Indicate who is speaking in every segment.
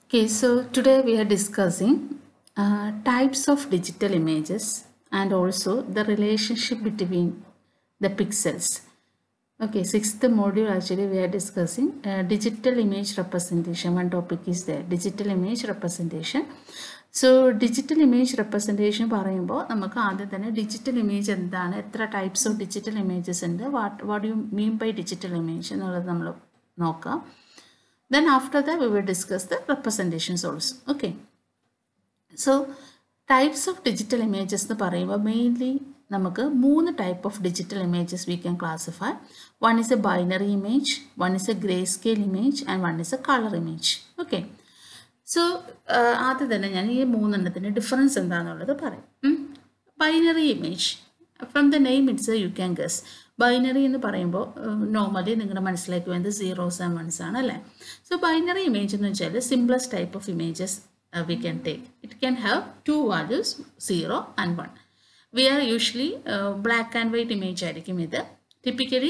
Speaker 1: Okay, so today we are discussing uh, types of digital images and also the relationship between the pixels. Okay, sixth module actually we are discussing uh, digital image representation. One topic is there, digital image representation. So digital image representation പറയുമ്പോൾ നമുക്ക് ആദ്യം തന്നെ digital image എന്താണ് എത്ര types of digital images ഉണ്ട് what what you mean by digital image എന്നുള്ളത് നമ്മൾ നോക്കാം then after the we will discuss the representations also okay so types of digital images എന്ന് പറയുമ്പോൾ മെയിൻലി നമുക്ക് മൂന്ന് type of digital images we can classify one is a binary image one is a grey scale image and one is a colour image okay so ആദ്യം തന്നെ ഞാൻ ഈ മൂന്നെണ്ണത്തിൻ്റെ difference എന്താണെന്നുള്ളത് പറയും binary image from the name it's you can guess binary എന്ന് പറയുമ്പോൾ normally നിങ്ങളുടെ മനസ്സിലേക്ക് വരുന്നത് സീറോസ് ആൻഡ് വൺസ് ആണ് അല്ലേ സോ ബൈനറി ഇമേജ് എന്ന് വെച്ചാൽ simplest type of images we can take it can have two values zero and one we are usually black and white image ആയിരിക്കും ഇത് ടിപ്പിക്കലി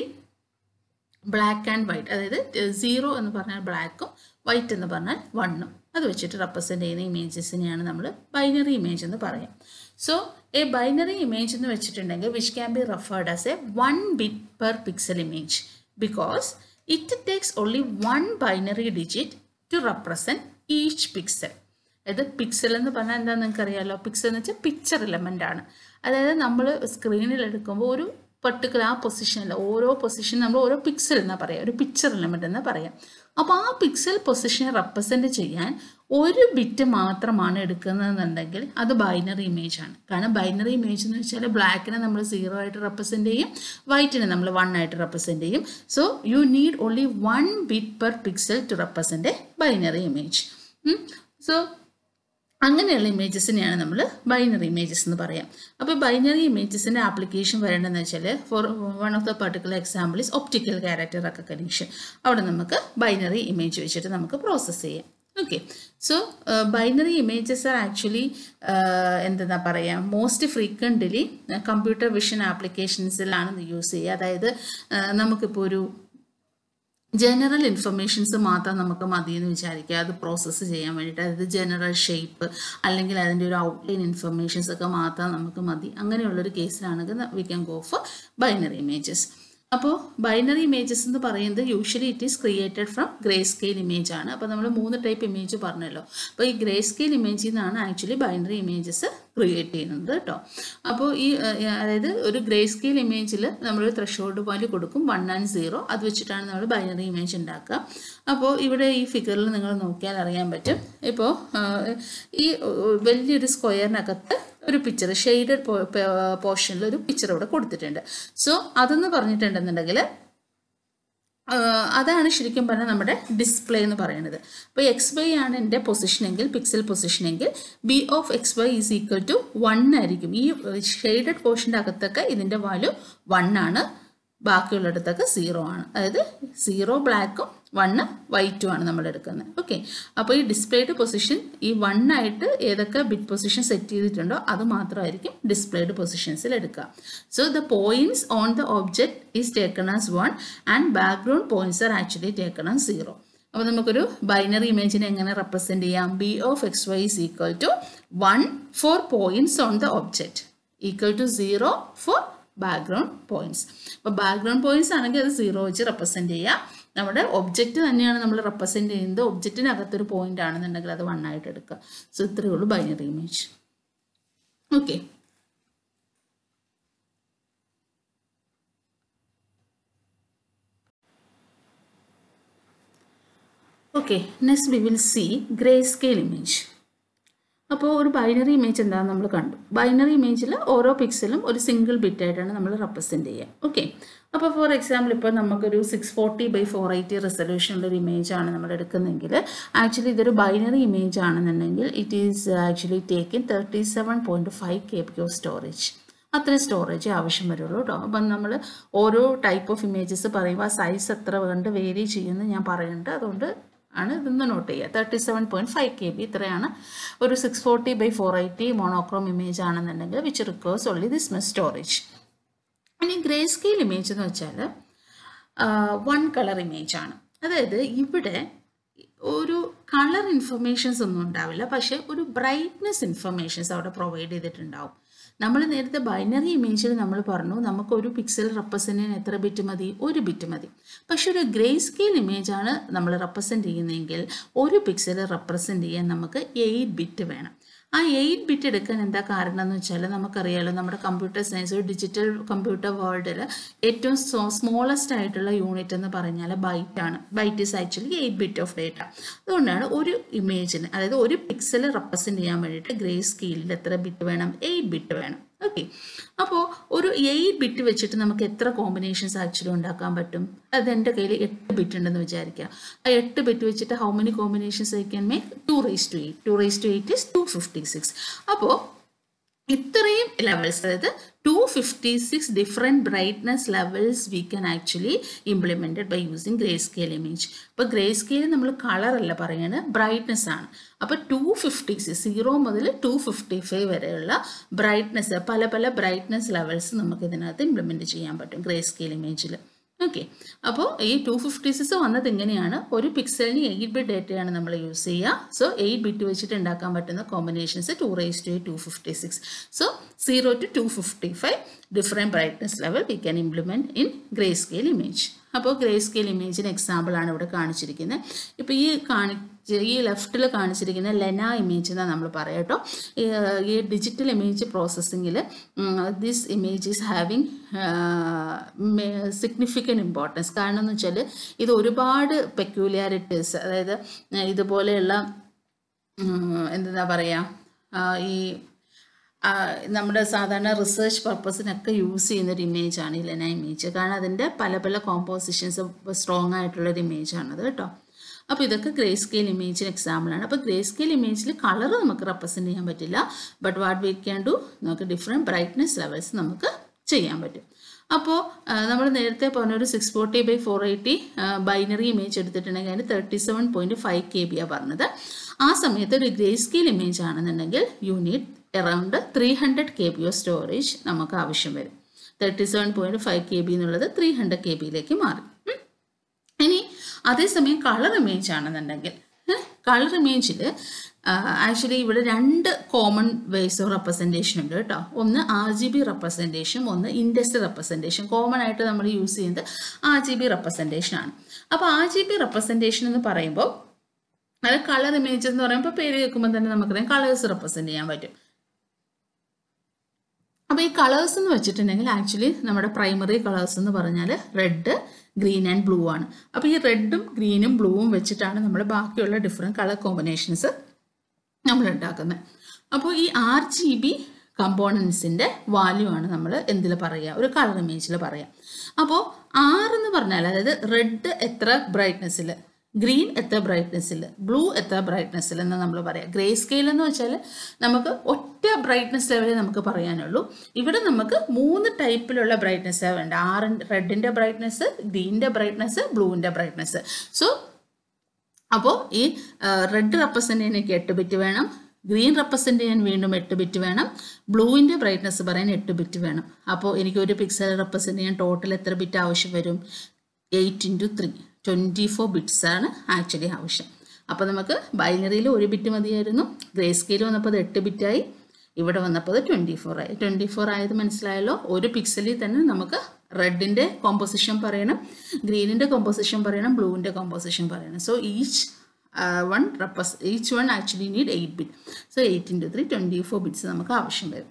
Speaker 1: ബ്ലാക്ക് ആൻഡ് വൈറ്റ് അതായത് zero എന്ന് പറഞ്ഞാൽ ബ്ലാക്കും വൈറ്റ് എന്ന് പറഞ്ഞാൽ വണ്ണും അത് വെച്ചിട്ട് റെപ്രസെൻ്റ് ചെയ്യുന്ന ഇമേജസിനെയാണ് നമ്മൾ ബൈനറി ഇമേജ് എന്ന് പറയാം സോ എ ബൈനറി ഇമേജ് എന്ന് വെച്ചിട്ടുണ്ടെങ്കിൽ which can be referred as a one bit per pixel image because it takes only one binary digit to represent each pixel അതായത് പിക്സൽ എന്ന് പറഞ്ഞാൽ എന്താ നിങ്ങൾക്ക് അറിയാമല്ലോ പിക്സൽ എന്ന് വെച്ചാൽ പിക്ചർ എലമെൻ്റ് ആണ് അതായത് നമ്മൾ സ്ക്രീനിൽ എടുക്കുമ്പോൾ ഒരു പർട്ടിക്കുലർ ആ പൊസിഷനിൽ ഓരോ പൊസിഷൻ നമ്മൾ ഓരോ പിക്സൽ എന്നാ പറയാം ഒരു പിക്ചർ എലമെൻ്റ് എന്ന് പറയാം അപ്പോൾ ആ പിക്സൽ പൊസിഷനെ റെപ്രസെൻറ്റ് ചെയ്യാൻ ഒരു ബിറ്റ് മാത്രമാണ് എടുക്കുന്നതെന്നുണ്ടെങ്കിൽ അത് ബൈനറി ഇമേജ് ആണ് കാരണം ബൈനറി ഇമേജ് എന്ന് വെച്ചാൽ ബ്ലാക്കിനെ നമ്മൾ സീറോ ആയിട്ട് റെപ്രസെൻറ്റ് ചെയ്യും വൈറ്റിനെ നമ്മൾ വൺ ആയിട്ട് റെപ്രസെൻറ്റ് ചെയ്യും so you need only one bit per pixel to represent a binary image so അങ്ങനെയുള്ള ഇമേജസിനെയാണ് നമ്മൾ ബൈനറി ഇമേജസ് എന്ന് പറയാം അപ്പോൾ ബൈനറി ഇമേജസിൻ്റെ ആപ്ലിക്കേഷൻ വരേണ്ടതെന്ന് വെച്ചാൽ for one of the particular example is optical character recognition അവിടെ നമുക്ക് ബൈനറി ഇമേജ് വെച്ചിട്ട് നമുക്ക് പ്രോസസ്സ് ചെയ്യാം okay so binary images are actually എന്താ പറയുക മോസ്റ്റ് ഫ്രീക്വൻ്റ്ലി കമ്പ്യൂട്ടർ വിഷൻ ആപ്ലിക്കേഷൻസിലാണ് യൂസ് ചെയ്യുക അതായത് നമുക്കിപ്പോൾ ഒരു ജനറൽ ഇൻഫർമേഷൻസ് മാത്രം നമുക്ക് മതി എന്ന് വിചാരിക്കുക അത് പ്രോസസ്സ് ചെയ്യാൻ വേണ്ടിയിട്ട് അതായത് ജനറൽ ഷേപ്പ് അല്ലെങ്കിൽ അതിൻ്റെ ഒരു ഔട്ട്ലൈൻ ഇൻഫർമേഷൻസ് ഒക്കെ മാത്രം നമുക്ക് മതി അങ്ങനെയുള്ളൊരു കേസിലാണെങ്കിൽ we can go for binary images അപ്പോൾ ബൈനറി ഇമേജസ് എന്ന് പറയുന്നത് usually it is created from grey scale image ആണ് അപ്പോൾ നമ്മൾ മൂന്ന് ടൈപ്പ് ഇമേജ് പറഞ്ഞല്ലോ അപ്പോൾ ഈ ഗ്രേ സ്കെയിൽ ഇമേജിൽ നിന്നാണ് ആക്ച്വലി ബൈനറി ഇമേജസ് ക്രിയേറ്റ് ചെയ്യുന്നത് കേട്ടോ അപ്പോൾ ഈ അതായത് ഒരു ഗ്രേ സ്കെയിൽ ഇമേജിൽ നമ്മളൊരു ത്രഷോൾഡ് വാല്യൂ കൊടുക്കും വൺ ആൻഡ് സീറോ അത് വെച്ചിട്ടാണ് നമ്മൾ ബൈനറി ഇമേജ് ഉണ്ടാക്കുക അപ്പോൾ ഇവിടെ ഈ ഫിഗറിൽ നിങ്ങൾ നോക്കിയാൽ അറിയാൻ പറ്റും ഇപ്പോൾ ഈ വലിയൊരു സ്ക്വയറിനകത്ത് ഒരു പിക്ചർ ഷെയ്ഡഡ് പോർഷനിൽ ഒരു പിക്ചർ ഇവിടെ കൊടുത്തിട്ടുണ്ട് സോ അതെന്ന് പറഞ്ഞിട്ടുണ്ടെന്നുണ്ടെങ്കിൽ അതാണ് ശരിക്കും പറഞ്ഞാൽ നമ്മുടെ ഡിസ്പ്ലേ എന്ന് പറയുന്നത് അപ്പോൾ എക്സ് വൈ ആണ് എൻ്റെ പൊസിഷനെങ്കിൽ പിക്സൽ പൊസിഷനെങ്കിൽ B of X Y is equal to one ആയിരിക്കും ഈ ഷെയ്ഡഡ് പോർഷൻ്റെ അകത്തൊക്കെ ഇതിൻ്റെ വാല്യൂ വൺ ആണ് ബാക്കിയുള്ളിടത്തൊക്കെ സീറോ ആണ് അതായത് സീറോ ബ്ലാക്കും വണ്ണ് വൈറ്റും ആണ് നമ്മൾ എടുക്കുന്നത് ഓക്കെ അപ്പോൾ ഈ ഡിസ്പ്ലേഡ് പൊസിഷൻ ഈ വൺ ആയിട്ട് ഏതൊക്കെ ബിറ്റ് പൊസിഷൻ സെറ്റ് ചെയ്തിട്ടുണ്ടോ അത് മാത്രമായിരിക്കും ഡിസ്പ്ലേഡ് പൊസിഷൻസിൽ എടുക്കുക so the points on the object is taken as one and background points are actually taken as zero അപ്പോൾ നമുക്കൊരു ബൈനറി ഇമേജിനെ എങ്ങനെ റെപ്രസെൻറ്റ് ചെയ്യാം B of X Y is equal to one for points on the object equal to zero for background points അപ്പോൾ background points ആണെങ്കിൽ അത് zero വെച്ച് represent ചെയ്യാം നമ്മുടെ ഒബ്ജക്റ്റ് തന്നെയാണ് നമ്മൾ റെപ്രസെൻറ്റ് ചെയ്യുന്നത് ഒബ്ജക്റ്റിനകത്തൊരു പോയിന്റ് ആണെന്നുണ്ടെങ്കിൽ അത് വൺ ആയിട്ട് എടുക്കുക സോ ഇത്രയേ ഉള്ളൂ binary image okay okay next we will see grey scale image അപ്പോൾ ഒരു ബൈനറി ഇമേജ് എന്താണെന്ന് നമ്മൾ കണ്ടു ബൈനറി ഇമേജിൽ ഓരോ പിക്സലും ഒരു സിംഗിൾ ബിറ്റ് ആയിട്ടാണ് നമ്മൾ റെപ്രസെൻറ്റ് ചെയ്യുക ഓക്കെ അപ്പോൾ ഫോർ എക്സാമ്പിൾ ഇപ്പോൾ നമുക്കൊരു six forty by four eighty റെസൊല്യൂഷനുള്ള ഒരു ഇമേജ് ആണ് നമ്മൾ എടുക്കുന്നതെങ്കിൽ ആക്ച്വലി ഇതൊരു ബൈനറി ഇമേജ് ആണെന്നുണ്ടെങ്കിൽ it is actually taking thirty seven point five K B of storage അത്രയും സ്റ്റോറേജ് ആവശ്യം വരുള്ളൂ കേട്ടോ അപ്പം നമ്മൾ ഓരോ ടൈപ്പ് ഓഫ് ഇമേജസ് പറയുമ്പോൾ ആ സൈസ് എത്ര കണ്ട് വേരി ചെയ്യുമെന്ന് ഞാൻ പറയുന്നുണ്ട് അതുകൊണ്ട് ആണ് ഇതൊന്ന് നോട്ട് ചെയ്യുക thirty seven point five K B ഇത്രയാണ് ഒരു six forty by four eighty monochrome image ആണെന്നുണ്ടെങ്കിൽ which requires only this much storage ഇനി ഗ്രേ സ്കെയിൽ ഇമേജ് എന്ന് വെച്ചാൽ വൺ കളർ ഇമേജ് ആണ് അതായത് ഇവിടെ ഒരു കളർ ഇൻഫർമേഷൻസ് ഒന്നും ഉണ്ടാവില്ല പക്ഷേ ഒരു ബ്രൈറ്റ്നെസ് ഇൻഫർമേഷൻസ് അവിടെ പ്രൊവൈഡ് ചെയ്തിട്ടുണ്ടാവും നമ്മൾ നേരത്തെ ബൈനറി ഇമേജിൽ നമ്മൾ പറഞ്ഞു നമുക്ക് ഒരു പിക്സൽ റെപ്രസെൻറ്റ് ചെയ്യാൻ എത്ര ബിറ്റ് മതി ഒരു ബിറ്റ് മതി പക്ഷെ ഒരു ഗ്രേ സ്കെയിൽ ഇമേജാണ് നമ്മൾ റെപ്രസെൻറ്റ് ചെയ്യുന്നതെങ്കിൽ ഒരു പിക്സൽ റെപ്രസെൻറ്റ് ചെയ്യാൻ നമുക്ക് എയ്റ്റ് ബിറ്റ് വേണം ആ എയ്റ്റ് ബിറ്റ് എടുക്കാൻ എന്താ കാരണം എന്ന് വെച്ചാൽ നമുക്കറിയാലോ നമ്മുടെ കമ്പ്യൂട്ടർ സയൻസ് ഒരു ഡിജിറ്റൽ കമ്പ്യൂട്ടർ വേൾഡിൽ ഏറ്റവും സ്മോളസ്റ്റ് ആയിട്ടുള്ള യൂണിറ്റ് എന്ന് പറഞ്ഞാൽ ബൈറ്റ് ആണ് byte is actually eight bit of data അതുകൊണ്ടാണ് ഒരു ഇമേജിന് അതായത് ഒരു പിക്സൽ റെപ്രസെൻറ്റ് ചെയ്യാൻ വേണ്ടിയിട്ട് ഗ്രേ സ്കെയിലിൽ എത്ര ബിറ്റ് വേണം എയ്റ്റ് ബിറ്റ് വേണം ഓക്കെ അപ്പോൾ ഒരു എയ്റ്റ് ബിറ്റ് വെച്ചിട്ട് നമുക്ക് എത്ര കോമ്പിനേഷൻസ് ആക്ച്വലി ഉണ്ടാക്കാൻ പറ്റും അത് എൻ്റെ കയ്യിൽ എട്ട് ബിറ്റ് ഉണ്ടെന്ന് വിചാരിക്കുക ആ എട്ട് ബിറ്റ് വെച്ചിട്ട് how many combinations I can make two raise to eight two raise to eight is two fifty six അപ്പോൾ ഇത്രയും ലെവൽസ് അതായത് two fifty six different brightness levels we can actually implemented by using grey scale image ഇപ്പോൾ grey scale നമ്മൾ colour അല്ല പറയുന്നത് brightness ആണ് അപ്പോൾ two fifty six zero മുതൽ ടു ഫിഫ്റ്റി ഫൈവ് വരെയുള്ള ബ്രൈറ്റ്നസ് പല പല ബ്രൈറ്റ്നസ് ലെവൽസ് നമുക്ക് ഇതിനകത്ത് ഇംപ്ലിമെൻറ്റ് ചെയ്യാൻ പറ്റും ഗ്രേ സ്കെയിൽ ഇമേജിൽ ഓക്കെ അപ്പോൾ ഈ ടു ഫിഫ്റ്റി സിക്സ് വന്നത് ഇങ്ങനെയാണ് ഒരു പിക്സലിന് എയ്റ്റ് ബിറ്റ് ഡേറ്റയാണ് നമ്മൾ യൂസ് ചെയ്യുക സോ എയ്റ്റ് ബിറ്റ് വെച്ചിട്ട് ഉണ്ടാക്കാൻ പറ്റുന്ന combinations two raise two two fifty six so zero to two fifty five different brightness level we can implement in grey scale image അപ്പോൾ grey scale ഇമേജിന് എക്സാമ്പിളാണ് ഇവിടെ കാണിച്ചിരിക്കുന്നത് ഇപ്പോൾ ഈ കാണി ഈ ലെഫ്റ്റിൽ കാണിച്ചിരിക്കുന്ന ലെന ഇമേജ് എന്നാണ് നമ്മൾ പറയാം കേട്ടോ ഈ ഡിജിറ്റൽ ഇമേജ് പ്രോസസ്സിങ്ങിൽ this image is having significant importance കാരണം എന്ന് വെച്ചാൽ ഇത് ഒരുപാട് പെക്യൂലിയാരിറ്റീസ് അതായത് ഇതുപോലെയുള്ള എന്താ പറയുക ഈ നമ്മുടെ സാധാരണ റിസർച്ച് പർപ്പസിനൊക്കെ യൂസ് ചെയ്യുന്നൊരു ഇമേജാണ് ഈ ലെന ഇമേജ് കാരണം അതിൻ്റെ പല പല കോമ്പോസിഷൻസ് സ്ട്രോങ് ആയിട്ടുള്ളൊരു ഇമേജാണത് കേട്ടോ അപ്പോൾ ഇതൊക്കെ ഗ്രേ സ്കെയിൽ ഇമേജിന് എക്സാമ്പിളാണ് അപ്പോൾ ഗ്രേ സ്കെയിൽ ഇമേജിൽ കളർ നമുക്ക് റെപ്രസെൻറ്റ് ചെയ്യാൻ പറ്റില്ല but what we can do നമുക്ക് ഡിഫറെൻറ്റ് ബ്രൈറ്റ്നെസ് ലെവൽസ് നമുക്ക് ചെയ്യാൻ പറ്റും അപ്പോൾ നമ്മൾ നേരത്തെ പറഞ്ഞ ഒരു six forty by four eighty binary image എടുത്തിട്ടുണ്ടെങ്കിൽ അതിന് thirty seven point five K ബിയാണ് പറഞ്ഞത് ആ സമയത്ത് ഒരു ഗ്രേ സ്കെയിൽ ഇമേജ് ആണെന്നുണ്ടെങ്കിൽ unit around three hundred K B of storage നമുക്ക് ആവശ്യം വരും thirty seven point five K B എന്നുള്ളത് ത്രീ ഹൺഡ്രഡ് കെ ബിയിലേക്ക് മാറി ഇനി അതേസമയം കളർ ഇമേജ് ആണെന്നുണ്ടെങ്കിൽ കളർ ഇമേജിൽ ആക്ച്വലി ഇവിടെ രണ്ട് കോമൺ വേസ് ഓഫ് റെപ്രസെൻറ്റേഷൻ ഉണ്ട് കേട്ടോ ഒന്ന് ആർ ജി ബി റെപ്രസെൻറ്റേഷൻ ഒന്ന് ഇൻഡസ്ട്രി റെപ്രസെൻറ്റേഷൻ കോമൺ ആയിട്ട് നമ്മൾ യൂസ് ചെയ്യുന്നത് ആർ ജി ബി റെപ്രസെൻറ്റേഷൻ ആണ് അപ്പോൾ ആർ ജി ബി റെപ്രസെൻറ്റേഷൻ എന്ന് പറയുമ്പോൾ അത് കളർ ഇമേജ് എന്ന് പറയുമ്പോൾ പേര് കേൾക്കുമ്പോൾ തന്നെ നമുക്കറിയാം കളേഴ്സ് റെപ്രസെൻറ്റ് ചെയ്യാൻ പറ്റും അപ്പോൾ ഈ കളേഴ്സ് എന്ന് വെച്ചിട്ടുണ്ടെങ്കിൽ ആക്ച്വലി നമ്മുടെ പ്രൈമറി കളേഴ്സ് എന്ന് പറഞ്ഞാൽ റെഡ് ഗ്രീൻ ആൻഡ് ബ്ലൂ ആണ് അപ്പോൾ ഈ റെഡും ഗ്രീനും ബ്ലൂവും വെച്ചിട്ടാണ് നമ്മൾ ബാക്കിയുള്ള ഡിഫറെൻറ്റ് കളർ കോമ്പിനേഷൻസ് നമ്മൾ ഉണ്ടാക്കുന്നത് അപ്പോൾ ഈ ആർ ജി ബി കമ്പോണൻസിൻ്റെ വാല്യൂ ആണ് നമ്മൾ എന്തിൽ പറയുക ഒരു കളർ ഇമേജിൽ പറയാം അപ്പോൾ ആർ എന്ന് പറഞ്ഞാൽ അതായത് റെഡ് എത്ര ബ്രൈറ്റ്നെസ്സിൽ ഗ്രീൻ എത്ര ബ്രൈറ്റ്നെസ്സിൽ ബ്ലൂ എത്ര ബ്രൈറ്റ്നെസ്സിൽ എന്ന് നമ്മൾ പറയാം ഗ്രേ സ്കെയിൽ എന്ന് വെച്ചാൽ നമുക്ക് ഒറ്റ ബ്രൈറ്റ്നെസ് ലെവലേ നമുക്ക് പറയാനുള്ളൂ ഇവിടെ നമുക്ക് മൂന്ന് ടൈപ്പിലുള്ള ബ്രൈറ്റ്നെസ് വേണ്ട ആറിൻ്റെ റെഡിൻ്റെ ബ്രൈറ്റ്നെസ് ഗ്രീനിൻ്റെ ബ്രൈറ്റ്നെസ് ബ്ലൂവിൻ്റെ ബ്രൈറ്റ്നെസ് സോ അപ്പോൾ ഈ റെഡ് റെപ്രസെൻ്റ് ചെയ്യാൻ എനിക്ക് എട്ട് ബിറ്റ് വേണം ഗ്രീൻ റെപ്രസെൻ്റ് ചെയ്യാൻ വീണ്ടും എട്ട് ബിറ്റ് വേണം ബ്ലൂവിൻ്റെ ബ്രൈറ്റ്നസ് പറയാൻ എട്ട് ബിറ്റ് വേണം അപ്പോൾ എനിക്ക് ഒരു പിക്സൽ റെപ്രസെൻ്റ് ചെയ്യാൻ ടോട്ടൽ എത്ര ബിറ്റ് ആവശ്യം വരും eight into three twenty four bits ആണ് ആക്ച്വലി ആവശ്യം അപ്പോൾ നമുക്ക് ബൈനറിയിൽ ഒരു ബിറ്റ് മതിയായിരുന്നു ഗ്രേ സ്കെയിൽ വന്നപ്പോൾ അത് എട്ട് ബിറ്റായി ഇവിടെ വന്നപ്പോൾ അത് ട്വൻറ്റി ഫോർ ആയി ട്വൻറ്റി ഫോർ ആയത് മനസ്സിലായല്ലോ ഒരു പിക്സലിൽ തന്നെ നമുക്ക് റെഡിൻ്റെ കോമ്പോസിഷൻ പറയണം ഗ്രീനിൻ്റെ കോമ്പോസിഷൻ പറയണം ബ്ലൂവിൻ്റെ കോമ്പോസിഷൻ പറയണം so each one reps each one actually need eight bit so eight into three twenty four bits നമുക്ക് ആവശ്യം വരും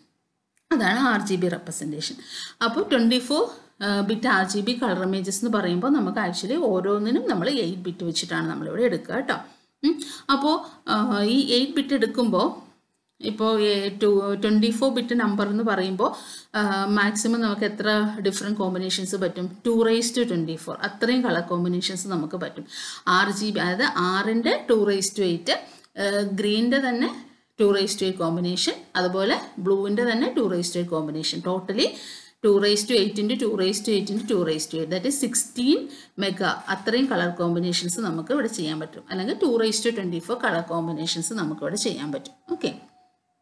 Speaker 1: അതാണ് ആർ ജി ബി റെപ്രസെൻറ്റേഷൻ അപ്പോൾ twenty four bit R G B colour images എന്ന് പറയുമ്പോൾ നമുക്ക് ആക്ച്വലി ഓരോന്നിനും നമ്മൾ എയ്റ്റ് ബിറ്റ് വെച്ചിട്ടാണ് നമ്മളിവിടെ എടുക്കുക കേട്ടോ അപ്പോൾ ഈ എയ്റ്റ് ബിറ്റ് എടുക്കുമ്പോൾ ഇപ്പോൾ two twenty four bit number എന്ന് പറയുമ്പോൾ മാക്സിമം നമുക്ക് എത്ര ഡിഫറെൻറ്റ് കോമ്പിനേഷൻസ് പറ്റും two raise to twenty four അത്രയും കളർ കോമ്പിനേഷൻസ് നമുക്ക് പറ്റും ആർ ജി ബി അതായത് ആറിൻ്റെ ടു റേസ് ടു എയ്റ്റ് ഗ്രീനിൻ്റെ തന്നെ two raise to eight combination അതുപോലെ ബ്ലൂവിൻ്റെ തന്നെ two raise to eight combination totally two raise to eight into two raise to eight into two raise to eight that is sixteen mega അത്രയും colour combinations നമുക്ക് ഇവിടെ ചെയ്യാൻ പറ്റും അല്ലെങ്കിൽ two raise to twenty four colour combinations നമുക്ക് ഇവിടെ ചെയ്യാൻ പറ്റും ഓക്കെ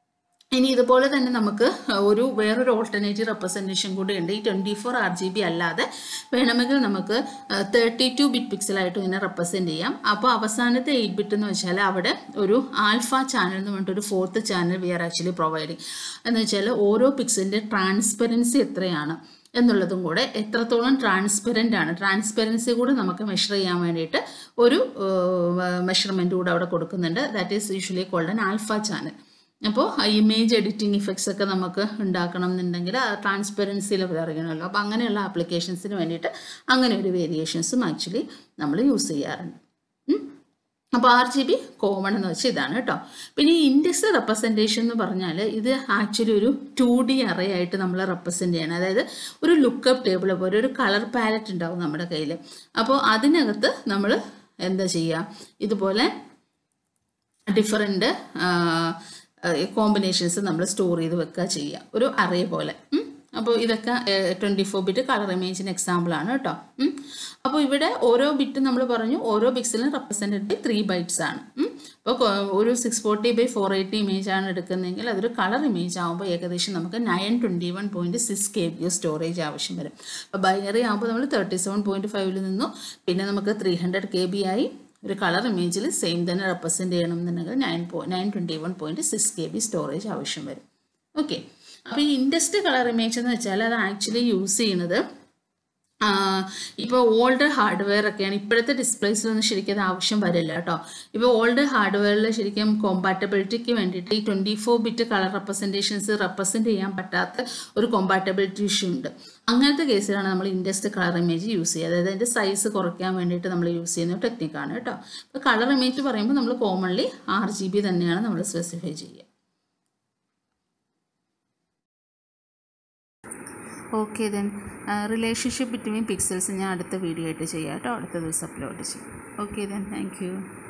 Speaker 1: ഇനി ഇതുപോലെ തന്നെ നമുക്ക് ഒരു വേറൊരു ഓൾട്ടർനേറ്റീവ് റെപ്രസെൻറ്റേഷൻ കൂടി ഉണ്ട് ഈ twenty four R G B അല്ലാതെ വേണമെങ്കിൽ നമുക്ക് തേർട്ടി ടു ബിറ്റ് പിക്സലായിട്ട് ഇതിനെ റെപ്രസെൻറ്റ് ചെയ്യാം അപ്പോൾ അവസാനത്തെ എയ്റ്റ് ബിറ്റ് എന്ന് വെച്ചാൽ അവിടെ ഒരു ആൽഫ ചാനൽ എന്ന് പറഞ്ഞിട്ട് ഒരു fourth channel we are actually providing എന്ന് വെച്ചാൽ ഓരോ പിക്സലിൻ്റെ ട്രാൻസ്പെറൻസി എത്രയാണ് എന്നുള്ളതും കൂടെ എത്രത്തോളം ട്രാൻസ്പെറൻ്റ് ആണ് ട്രാൻസ്പെറൻസി കൂടെ നമുക്ക് മെഷർ ചെയ്യാൻ വേണ്ടിയിട്ട് ഒരു മെഷർമെൻറ്റ് കൂടെ അവിടെ കൊടുക്കുന്നുണ്ട് that is usually called an alpha channel അപ്പോൾ ഇമേജ് എഡിറ്റിംഗ് ഇഫക്ട്സ് ഒക്കെ നമുക്ക് ഉണ്ടാക്കണം എന്നുണ്ടെങ്കിൽ ട്രാൻസ്പെറൻസി ലെവൽ അറിയണമല്ലോ അപ്പോൾ അങ്ങനെയുള്ള ആപ്ലിക്കേഷൻസിന് വേണ്ടിയിട്ട് അങ്ങനെ ഒരു വേരിയേഷൻസും ആക്ച്വലി നമ്മൾ യൂസ് ചെയ്യാറുണ്ട് അപ്പോൾ ആർ ജി ബി കോമൺ എന്ന് വെച്ചാൽ ഇതാണ് കേട്ടോ പിന്നെ ഈ ഇൻഡെക്സ് റെപ്രസെൻറ്റേഷൻ എന്ന് പറഞ്ഞാൽ ഇത് ആക്ച്വലി ഒരു ടു ഡി അറേ ആയിട്ട് നമ്മൾ റെപ്രസെൻറ്റ് ചെയ്യണം അതായത് ഒരു ലുക്കപ്പ് ടേബിൾ പോലെ ഒരു കളർ പാലറ്റ് ഉണ്ടാവും നമ്മുടെ കയ്യിൽ അപ്പോൾ അതിനകത്ത് നമ്മൾ എന്താ ചെയ്യുക ഇതുപോലെ ഡിഫറെൻറ്റ് കോമ്പിനേഷൻസ് നമ്മൾ സ്റ്റോർ ചെയ്ത് വെക്കുക ചെയ്യുക ഒരു അറേ പോലെ അപ്പോൾ ഇതൊക്കെ ട്വൻറ്റി ഫോർ ബിറ്റ് കളർ ഇമേജിന് എക്സാമ്പിളാണ് കേട്ടോ അപ്പോൾ ഇവിടെ ഓരോ ബിറ്റ് നമ്മൾ പറഞ്ഞു ഓരോ പിക്സലും റെപ്രസെൻറ്റഡ് ബൈ ത്രീ ബൈറ്റ്സ് ആണ് അപ്പോൾ ഒരു six forty by four eighty image ആണ് എടുക്കുന്നതെങ്കിൽ അതൊരു കളർ ഇമേജ് ആകുമ്പോൾ ഏകദേശം നമുക്ക് nine twenty one point six K B storage ആവശ്യം വരും അപ്പോൾ ബൈനറി ആകുമ്പോൾ നമ്മൾ തേർട്ടി സെവൻ പോയിൻറ്റ് ഫൈവിൽ നിന്നു പിന്നെ നമുക്ക് ത്രീ ഹൺഡ്രഡ് കെ ബി ആയി ഒരു കളർ ഇമേജിൽ സെയിം തന്നെ റെപ്രസെൻറ്റ് ചെയ്യണം എന്നുണ്ടെങ്കിൽ നയൻ പോ nine twenty one point six K B storage ആവശ്യം വരും ഓക്കെ അപ്പോൾ ഈ ഇൻഡസ്ട്രി കളർ ഇമേജ് എന്ന് വെച്ചാൽ അത് ആക്ച്വലി യൂസ് ചെയ്യുന്നത് ഇപ്പോൾ ഓൾഡ് ഹാർഡ്വെയർ ഒക്കെയാണ് ഇപ്പോഴത്തെ ഡിസ്പ്ലേസിലൊന്നും ശരിക്കും അത് ആവശ്യം വരില്ല കേട്ടോ ഇപ്പോൾ ഓൾഡ് ഹാർഡ്വെയറിൽ ശരിക്കും കോമ്പാറ്റബിലിറ്റിക്ക് വേണ്ടിയിട്ട് ഈ twenty four bit colour representations represent ചെയ്യാൻ പറ്റാത്ത ഒരു കോമ്പാറ്റബിലിറ്റി ഇഷ്യൂ ഉണ്ട് അങ്ങനത്തെ കേസിലാണ് നമ്മൾ ഇൻഡസ്റ്റ് കളർ ഇമേജ് യൂസ് ചെയ്യുക അതായത് അതിൻ്റെ സൈസ് കുറയ്ക്കാൻ വേണ്ടിയിട്ട് നമ്മൾ യൂസ് ചെയ്യുന്ന ടെക്നിക്കാണ് കേട്ടോ അപ്പോൾ കളർ ഇമേജ് പറയുമ്പോൾ നമ്മൾ കോമൺലി ആർ ജി ബി തന്നെയാണ് നമ്മൾ സ്പെസിഫൈ ചെയ്യുക okay then relationship between pixels ഞാൻ അടുത്ത വീഡിയോ ആയിട്ട് ചെയ്യാം കേട്ടോ അടുത്ത ദിവസം അപ്ലോഡ് ചെയ്യും ഓക്കെ ദെൻ താങ്ക്